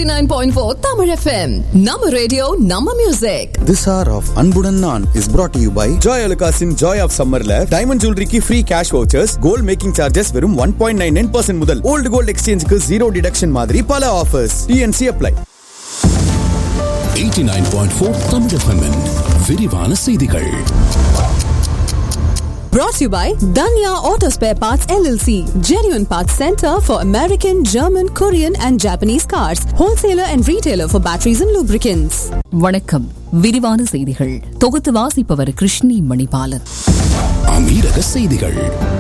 89.4 Tamil FM. Nama radio, Nama music. This hour of அன்புடன் நான் is brought to you by Joy அலுகாஸின் joy of சம்மர்ல diamond ஜுவல்லரிக்கு free cash vouchers gold making charges வெறும் one point nine nine percent முதல் old gold எக்ஸ்சேஞ்சுக்கு zero deduction மாதிரி பல ஆஃபர்ஸ் டிஎன்சி அப்ளை 89.4 தமிழ் எஃப்எம்மின் விரிவான செய்திகள் Brought to you by Danya Auto Spare Parts LLC. Genuine Parts Center for American, German, Korean and Japanese cars. Wholesaler and retailer for batteries and lubricants. வணக்கம் விரிவான செய்திகள் தொகுத்து வாசிப்பவர் கிருஷ்ணி மணிபாலன் அமீரக செய்திகள்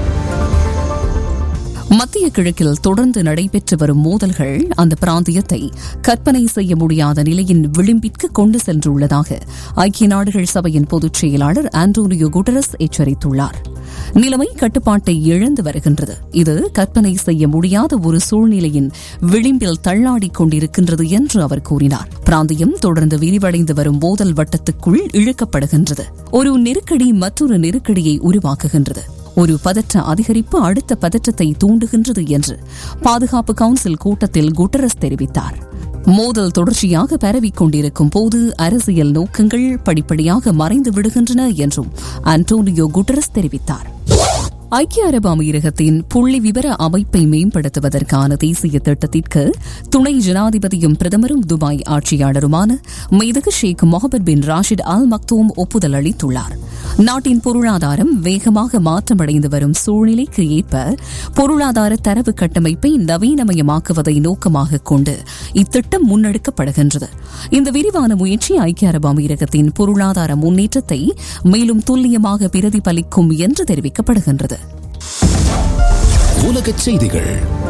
மத்திய கிழக்கில் தொடர்ந்து நடைபெற்று வரும் மோதல்கள் அந்த பிராந்தியத்தை கற்பனை செய்ய முடியாத நிலையின் விளிம்பிற்கு கொண்டு சென்றுள்ளதாக ஐக்கிய நாடுகள் சபையின் பொதுச் செயலாளர் ஆண்டோனியோ குட்டரஸ் எச்சரித்துள்ளார் நிலைமை கட்டுப்பாட்டை இழந்து வருகின்றது இது கற்பனை செய்ய முடியாத ஒரு சூழ்நிலையின் விளிம்பில் தள்ளாடிக் கொண்டிருக்கின்றது என்று அவர் கூறினார் பிராந்தியம் தொடர்ந்து விரிவடைந்து வரும் மோதல் வட்டத்துக்குள் இழுக்கப்படுகின்றது ஒரு நெருக்கடி மற்றொரு நெருக்கடியை உருவாக்குகின்றது ஒரு பதற்ற அதிகரிப்பு அடுத்த பதற்றத்தை தூண்டுகின்றது என்று பாதுகாப்பு கவுன்சில் கூட்டத்தில் குட்டரஸ் தெரிவித்தார் மோதல் தொடர்ச்சியாக பரவிக் கொண்டிருக்கும் போது அரசியல் நோக்கங்கள் படிப்படியாக மறைந்து விடுகின்றன என்றும் அன்டோனியோ குட்டரஸ் தெரிவித்தார் ஐக்கிய அரபு அமீரகத்தின் புள்ளி விவர அமைப்பை மேம்படுத்துவதற்கான தேசிய திட்டத்திற்கு துணை ஜனாதிபதியும் பிரதமரும் துபாய் ஆட்சியாளருமான மெய்தகு Sheikh Mohammed bin Rashid Al Maktoum ஒப்புதல் அளித்துள்ளார் நாட்டின் பொருளாதாரம் வேகமாக மாற்றமடைந்து வரும் சூழ்நிலைக்கு ஏற்ப பொருளாதார தரவு கட்டமைப்பை நவீனமயமாக்குவதை நோக்கமாக கொண்டு இத்திட்டம் முன்னெடுக்கப்படுகின்றது இந்த விரிவான முயற்சி ஐக்கிய அரபு அமீரகத்தின் பொருளாதார முன்னேற்றத்தை மேலும் துல்லியமாக பிரதிபலிக்கும் என்று தெரிவிக்கப்படுகின்றது உலகச் செய்திகள்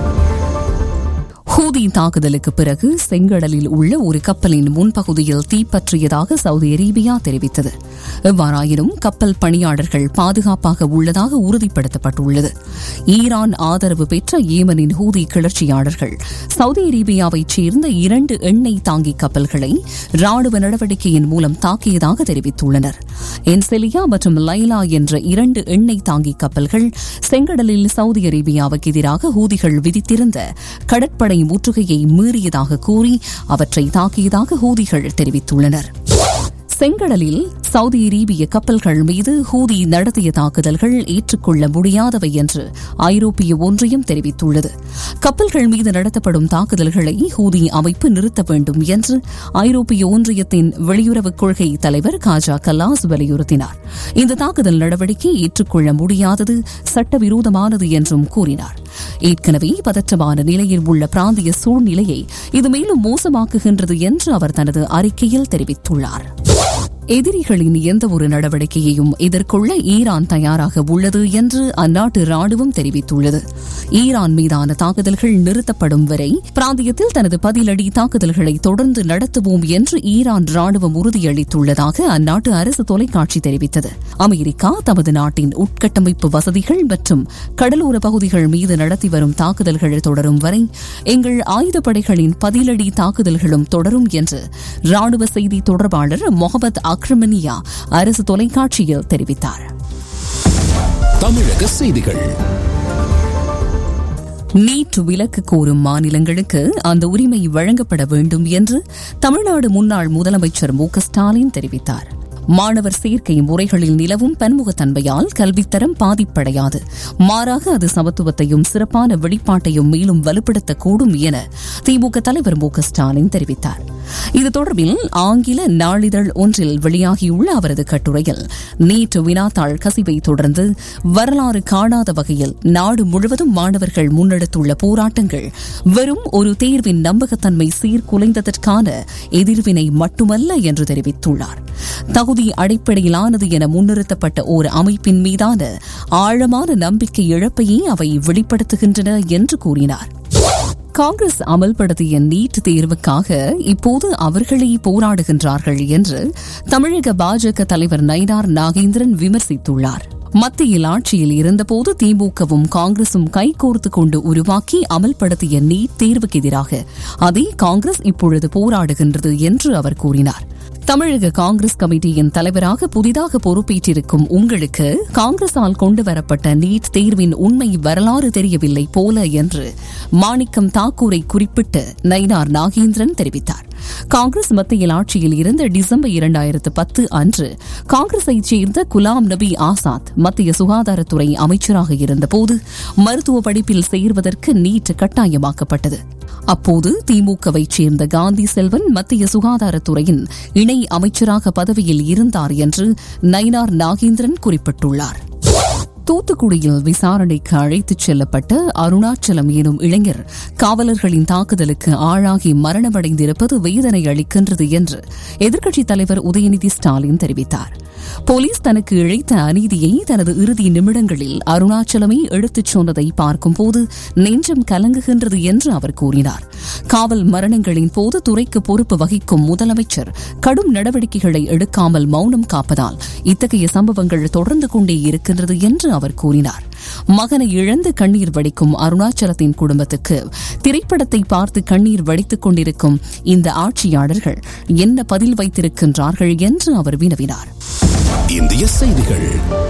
ஹூதி தாக்குதலுக்கு பிறகு செங்கடலில் உள்ள ஒரு கப்பலின் முன்பகுதியில் தீப்பற்றியதாக சவுதி அரேபியா தெரிவித்தது எவ்வாறாயினும் கப்பல் பணியாளர்கள் பாதுகாப்பாக உள்ளதாக உறுதிப்படுத்தப்பட்டுள்ளது ஈரான் ஆதரவு பெற்ற ஏமனின் ஹூதி கிளர்ச்சியாளர்கள் சவுதி அரேபியாவைச் சேர்ந்த இரண்டு எண்ணெய் தாங்கி கப்பல்களை ராணுவ நடவடிக்கையின் மூலம் தாக்கியதாக தெரிவித்துள்ளனர் என்செலியா மற்றும் லைலா என்ற இரண்டு எண்ணெய் தாங்கி கப்பல்கள் செங்கடலில் சவுதி அரேபியாவுக்கு எதிராக ஹூதிகள் விதித்திருந்த கடற்படை முற்றுகையை மீறியதாக கூறி அவற்றை தாக்கியதாக ஹூதிகள் தெரிவித்துள்ளனர் செங்கடலில் சவுதி அரேபிய கப்பல்கள் மீது ஹூதி நடத்திய தாக்குதல்கள் ஏற்றுக்கொள்ள முடியாதவை என்று ஐரோப்பிய ஒன்றியம் தெரிவித்துள்ளது கப்பல்கள் மீது நடத்தப்படும் தாக்குதல்களை ஹூதி அமைப்பு நிறுத்த வேண்டும் என்று ஐரோப்பிய ஒன்றியத்தின் வெளியுறவுக் கொள்கை தலைவர் காஜா கல்லாஸ் வலியுறுத்தினார் இந்த தாக்குதல் நடவடிக்கை ஏற்றுக்கொள்ள முடியாதது சட்டவிரோதமானது என்றும் கூறினார் ஏற்கனவே பதற்றமான நிலையில் உள்ள பிராந்திய சூழ்நிலையை இது மேலும் மோசமாக்குகின்றது என்று அவர் தனது அறிக்கையில் தெரிவித்துள்ளார் எதிரிகளின் எந்த ஒரு நடவடிக்கையையும் எதிர்கொள்ள ஈரான் தயாராக உள்ளது என்று அந்நாட்டு ராணுவம் தெரிவித்துள்ளது ஈரான் மீதான தாக்குதல்கள் நிறுத்தப்படும் வரை பிராந்தியத்தில் தனது பதிலடி தாக்குதல்களை தொடர்ந்து நடத்துவோம் என்று ஈரான் ராணுவம் உறுதியளித்துள்ளதாக அந்நாட்டு அரசு தொலைக்காட்சி தெரிவித்தது அமெரிக்கா தமது நாட்டின் உட்கட்டமைப்பு வசதிகள் மற்றும் கடலோர பகுதிகள் மீது நடத்தி வரும் தாக்குதல்கள் தொடரும் வரை எங்கள் ஆயுதப்படைகளின் பதிலடி தாக்குதல்களும் தொடரும் என்று ராணுவ செய்தி தொடர்பாளர் முகமது அக்ரமனியா அரசு தொலைக்காட்சியில் தெரிவித்தார் தமிழக செய்திகள் நீட் விலக்கு கோரும் மாநிலங்களுக்கு அந்த உரிமை வழங்கப்பட வேண்டும் என்று தமிழ்நாடு முன்னாள் முதலமைச்சர் மு க ஸ்டாலின் தெரிவித்தார் மாணவர் சேர்க்கை முறைகளில் நிலவும் பன்முகத்தன்மையால் கல்வித்தரம் பாதிப்படையாது மாறாக அது சமத்துவத்தையும் சிறப்பான வெளிப்பாட்டையும் மேலும் வலுப்படுத்தக்கூடும் என திமுக தலைவர் மு க ஸ்டாலின் தெரிவித்தார் இது தொடர்பில் ஆங்கில நாளிதழ் ஒன்றில் வெளியாகியுள்ள அவரது கட்டுரையில் நீட் வினாத்தாள் கசிவை தொடர்ந்து வரலாறு காணாத வகையில் நாடு முழுவதும் மாணவர்கள் முன்னெடுத்துள்ள போராட்டங்கள் வெறும் ஒரு தேர்வின் நம்பகத்தன்மை சீர்குலைந்ததற்கான எதிர்வினை மட்டுமல்ல என்று தெரிவித்துள்ளார் தகுதி அடிப்படையிலானது என முன்னிறுத்தப்பட்ட ஓர் அமைப்பின் மீதான ஆழமான நம்பிக்கை இழப்பையே அவை வெளிப்படுத்துகின்றன என்று கூறினார் காங்கிரஸ் அமல்படுத்திய நீட் தேர்வுக்காக இப்போது அவர்களே போராடுகின்றார்கள் என்று தமிழக பாஜக தலைவர் நயினார் நாகேந்திரன் விமர்சித்துள்ளார் மத்தியில் ஆட்சியில் இருந்தபோது திமுகவும் காங்கிரசும் கைகோர்த்து கொண்டு உருவாக்கி அமல்படுத்திய நீட் தேர்வுக்கு எதிராக அதே காங்கிரஸ் இப்பொழுது போராடுகின்றது என்று அவர் கூறினார் தமிழக காங்கிரஸ் கமிட்டியின் தலைவராக புதிதாக பொறுப்பேற்றிருக்கும் உங்களுக்கு காங்கிரசால் கொண்டுவரப்பட்ட நீட் தேர்வின் உண்மை வரலாறு தெரியவில்லை போல என்று மாணிக்கம் தாக்கூரை குறிப்பிட்டு நயினார் நாகேந்திரன் தெரிவித்தார் காங்கிரஸ் மத்தியில் ஆட்சியில் இருந்த டிசம்பர் இரண்டாயிரத்து பத்து அன்று காங்கிரஸைச் சேர்ந்த குலாம் நபி ஆசாத் மத்திய சுகாதாரத்துறை அமைச்சராக இருந்தபோது மருத்துவ படிப்பில் சேர்வதற்கு நீட் கட்டாயமாக்கப்பட்டது அப்போது திமுகவைச் சேர்ந்த காந்தி செல்வன் மத்திய சுகாதாரத்துறையின் இணை அமைச்சராக பதவியில் இருந்தார் என்று நயினார் நாகேந்திரன் குறிப்பிட்டுள்ளார் தூத்துக்குடியில் விசாரணைக்கு அழைத்துச் செல்லப்பட்ட அருணாச்சலம் எனும் இளைஞர் காவலர்களின் தாக்குதலுக்கு ஆளாகி மரணமடைந்திருப்பது வேதனை அளிக்கின்றது என்று எதிர்க்கட்சித் தலைவர் உதயநிதி ஸ்டாலின் தெரிவித்தார் போலீஸ் தனக்கு இழைத்த அநீதியை தனது இறுதி நிமிடங்களில் அருணாச்சலமே எடுத்துச் சொன்னதை பார்க்கும்போது நெஞ்சம் கலங்குகின்றது என்று அவர் கூறினார் காவல் மரணங்களின் போது துறைக்கு பொறுப்பு வகிக்கும் முதலமைச்சர் கடும் நடவடிக்கைகளை எடுக்காமல் மௌனம் காப்பதால் இத்தகைய சம்பவங்கள் தொடர்ந்து கொண்டே இருக்கின்றது என்று அவர் கூறினார் மகனை இழந்து கண்ணீர் வடிக்கும் அருணாச்சலத்தின் குடும்பத்துக்கு திரைப்படத்தை பார்த்து கண்ணீர் வடித்துக் கொண்டிருக்கும் இந்த ஆட்சியாளர்கள் என்ன பதில் வைத்திருக்கின்றார்கள் என்று அவர் வினவினார் இந்திய செய்திகள்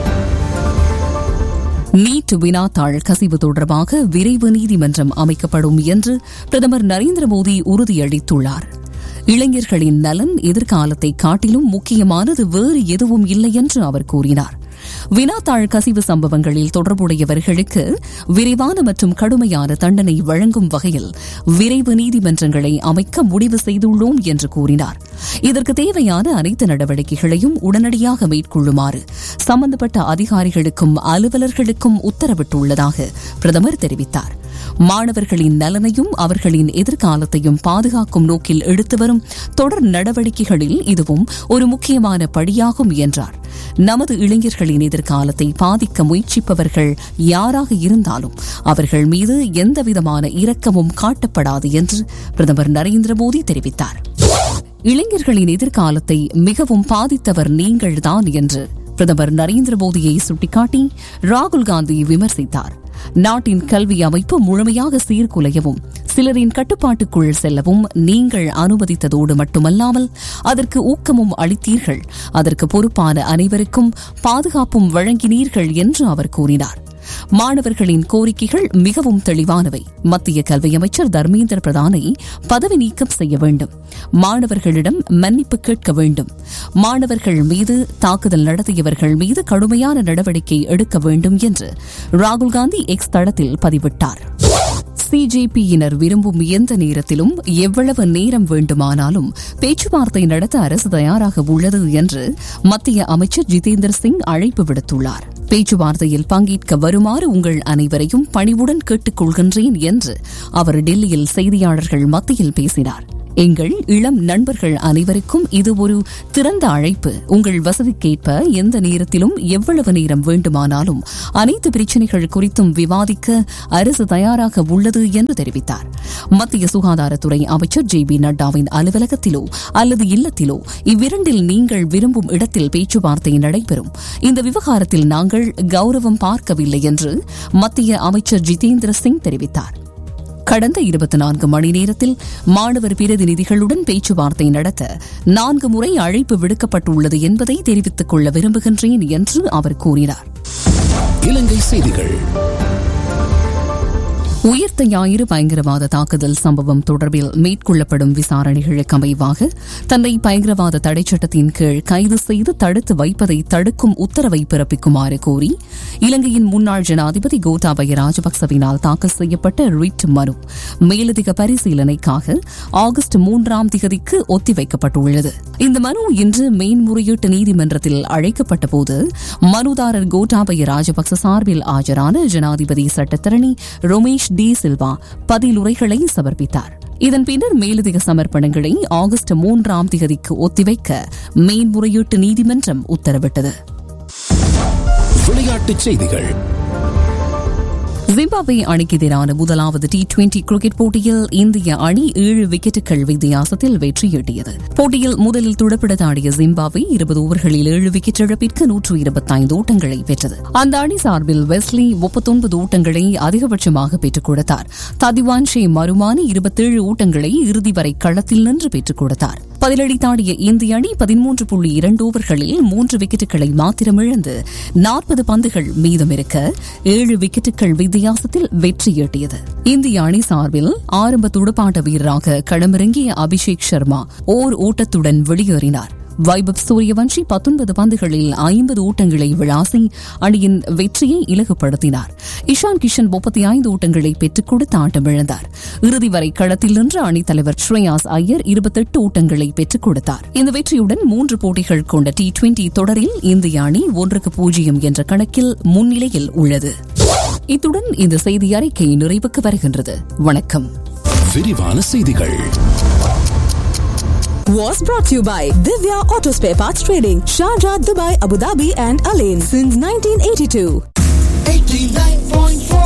நீட் வினாத்தாள் கசிவு தொடர்பாக விரைவு நீதிமன்றம் அமைக்கப்படும் என்று பிரதமர் நரேந்திர மோடி உறுதியளித்துள்ளார் இளைஞர்களின் நலன் எதிர்காலத்தை காட்டிலும் முக்கியமானது வேறு எதுவும் இல்லை என்று அவர் கூறினார் வினாத்தாள் கசிவு சம்பவங்களில் தொடர்புடையவர்களுக்கு விரைவான மற்றும் கடுமையான தண்டனை வழங்கும் வகையில் விரைவு நீதிமன்றங்களை அமைக்க முடிவு செய்துள்ளோம் என்று கூறினார் இதற்கு தேவையான அனைத்து நடவடிக்கைகளையும் உடனடியாக மேற்கொள்ளுமாறு சம்பந்தப்பட்ட அதிகாரிகளுக்கும் அலுவலர்களுக்கும் உத்தரவிட்டுள்ளதாக பிரதமர் தெரிவித்தார் மாணவர்களின் நலனையும் அவர்களின் எதிர்காலத்தையும் பாதுகாக்கும் நோக்கில் எடுத்து வரும் தொடர் நடவடிக்கைகளில் இதுவும் ஒரு முக்கியமான படியாகும் என்றார் நமது இளைஞர்களின் எதிர்காலத்தை பாதிக்க முயற்சிப்பவர்கள் யாராக இருந்தாலும் அவர்கள் மீது எந்தவிதமான இரக்கமும் காட்டப்படாது என்று பிரதமர் நரேந்திர மோடி தெரிவித்தார் இளைஞர்களின் எதிர்காலத்தை மிகவும் பாதித்தவர் நீங்கள்தான் என்று பிரதமர் நரேந்திர மோடியை சுட்டிக்காட்டி ராகுல் காந்தி விமர்சித்தார் நாட்டின் கல்வி அமைப்பு முழுமையாக சீர்குலையவும் சிலரின் கட்டுப்பாட்டுக்குள் செல்லவும் நீங்கள் அனுமதித்ததோடு மட்டுமல்லாமல் அதற்கு ஊக்கமும் அளித்தீர்கள் அதற்கு பொறுப்பான அனைவருக்கும் பாதுகாப்பும் வழங்கினீர்கள் என்று அவர் கூறினார் மாணவர்களின் கோரிக்கைகள் மிகவும் தெளிவானவை மத்திய கல்வி அமைச்சர் தர்மேந்திர பிரதானை பதவி நீக்கம் செய்ய வேண்டும் மாணவர்களிடம் மன்னிப்பு கேட்க வேண்டும் மாணவர்கள் மீது தாக்குதல் நடத்தியவர்கள் மீது கடுமையான நடவடிக்கை எடுக்க வேண்டும் என்று ராகுல் காந்தி எக்ஸ் தளத்தில் பதிவிட்டார் சிஜேபியினர் விரும்பும் எந்த நேரத்திலும் எவ்வளவு நேரம் வேண்டுமானாலும் பேச்சுவார்த்தை நடத்த அரசு தயாராக உள்ளது என்று மத்திய அமைச்சர் ஜிதேந்திர சிங் அழைப்பு விடுத்துள்ளார் பேச்சுவார்த்தையில் பங்கேற்க வருமாறு உங்கள் அனைவரையும் பணிவுடன் கேட்டுக் கொள்கின்றேன் என்று அவர் டெல்லியில் செய்தியாளர்கள் மத்தியில் பேசினார் எங்கள் இளம் நண்பர்கள் அனைவருக்கும் இது ஒரு திறந்த அழைப்பு உங்கள் வசதிக்கேற்ப எந்த நேரத்திலும் எவ்வளவு நேரம் வேண்டுமானாலும் அனைத்து பிரச்சினைகள் குறித்தும் விவாதிக்க அரசு தயாராக உள்ளது என்று தெரிவித்தார் மத்திய சுகாதாரத்துறை அமைச்சர் ஜே பி நட்டாவின் அலுவலகத்திலோ அல்லது இல்லத்திலோ இவ்விரண்டில் நீங்கள் விரும்பும் இடத்தில் பேச்சுவார்த்தை நடைபெறும் இந்த விவகாரத்தில் நாங்கள் கௌரவம் பார்க்கவில்லை என்று மத்திய அமைச்சர் ஜிதேந்திர சிங் தெரிவித்தார் கடந்த இருபத்தி நான்கு மணி நேரத்தில் மாணவர் பிரதிநிதிகளுடன் பேச்சுவார்த்தை நடத்த நான்கு முறை அழைப்பு விடுக்கப்பட்டுள்ளது என்பதை தெரிவித்துக் கொள்ள விரும்புகின்றேன் என்று அவர் கூறினார் இலங்கை செய்திகள் உயிர்த்த ஞாயிறு பயங்கரவாத தாக்குதல் சம்பவம் தொடர்பில் மேற்கொள்ளப்படும் விசாரணைகளுக்கு அமைவாக தன்னை பயங்கரவாத தடைச்சட்டத்தின் கீழ் கைது செய்து தடுத்து வைப்பதை தடுக்கும் உத்தரவை பிறப்பிக்குமாறு கோரி இலங்கையின் முன்னாள் ஜனாதிபதி கோட்டாபய ராஜபக்சவினால் தாக்கல் செய்யப்பட்ட ரிட் மனு மேலதிக பரிசீலனைக்காக ஆகஸ்ட் மூன்றாம் திகதிக்கு ஒத்திவைக்கப்பட்டுள்ளது இந்த மனு இன்று மேன்முறையீட்டு நீதிமன்றத்தில் அழைக்கப்பட்ட போது மனுதாரர் கோட்டாபய ராஜபக்ச சார்பில் ஆஜரான ஜனாதிபதி சட்டத்தரணி ரொமேஷ் டி சில்வா பதிலுரைகளை சமர்ப்பித்தார் இதன் பின்னர் மேலதிக சமர்ப்பணங்களை ஆகஸ்ட் மூன்றாம் திகதிக்கு ஒத்திவைக்க மேன்முறையீட்டு நீதிமன்றம் உத்தரவிட்டது விளையாட்டுச் செய்திகள் ஜிம்பாப்வே அணிக்கு எதிரான முதலாவது டி டுவெண்டி கிரிக்கெட் போட்டியில் இந்திய அணி ஏழு விக்கெட்டுகள் வித்தியாசத்தில் வெற்றியீட்டியது போட்டியில் முதலில் துடுப்பிடத்தாடிய ஜிம்பாப்வே இருபது ஓவர்களில் ஏழு விக்கெட் இழப்பிற்கு நூற்று இருபத்தைந்து ஓட்டங்களை பெற்றது அந்த அணி சார்பில் வெஸ்லி முப்பத்தொன்பது ஓட்டங்களை அதிகபட்சமாக பெற்றுக் கொடுத்தார் ததிவான் ஷே மருமானி இருபத்தேழு ஓட்டங்களை இறுதி வரை களத்தில் நின்று பெற்றுக் கொடுத்தார் பதிலடி தாடிய இந்திய அணி பதிமூன்று புள்ளி இரண்டு ஓவர்களில் மூன்று விக்கெட்டுகளை மாத்திரம் இழந்து நாற்பது பந்துகள் மீதமிருக்க ஏழு விக்கெட்டுகள் வித்தியாசத்தில் வெற்றியீட்டியது இந்திய அணி சார்பில் ஆரம்ப துடுப்பாட்ட வீரராக களமிறங்கிய அபிஷேக் சர்மா ஓர் ஓட்டத்துடன் வெளியேறினார் வைபவ் சூரியவன்ஷி பத்தொன்பது பந்துகளில் ஐம்பது ஓட்டங்களை விளாசி அணியின் வெற்றியை இலகுப்படுத்தினார் இஷான் கிஷன் முப்பத்தி ஐந்து ஓட்டங்களை பெற்றுக் கொடுத்து ஆட்டமிழந்தார் இறுதி வரை களத்தில் நின்ற அணித்தலைவர் ஸ்ரேயாஸ் ஐயர் இருபத்தெட்டு ஓட்டங்களை பெற்றுக் கொடுத்தார் இந்த வெற்றியுடன் மூன்று போட்டிகள் கொண்ட டி டுவெண்டி தொடரில் இந்திய அணி ஒன்றுக்கு பூஜ்ஜியம் என்ற கணக்கில் முன்னிலையில் உள்ளது இத்துடன் இந்த செய்தி அறிக்கை நிறைவுக்கு வருகின்றது வணக்கம் விரிவான செய்திகள் Was brought to you by Divya Auto Spare Parts Trading, Sharjah, Dubai, Abu Dhabi, and Alain since 1982. 89.4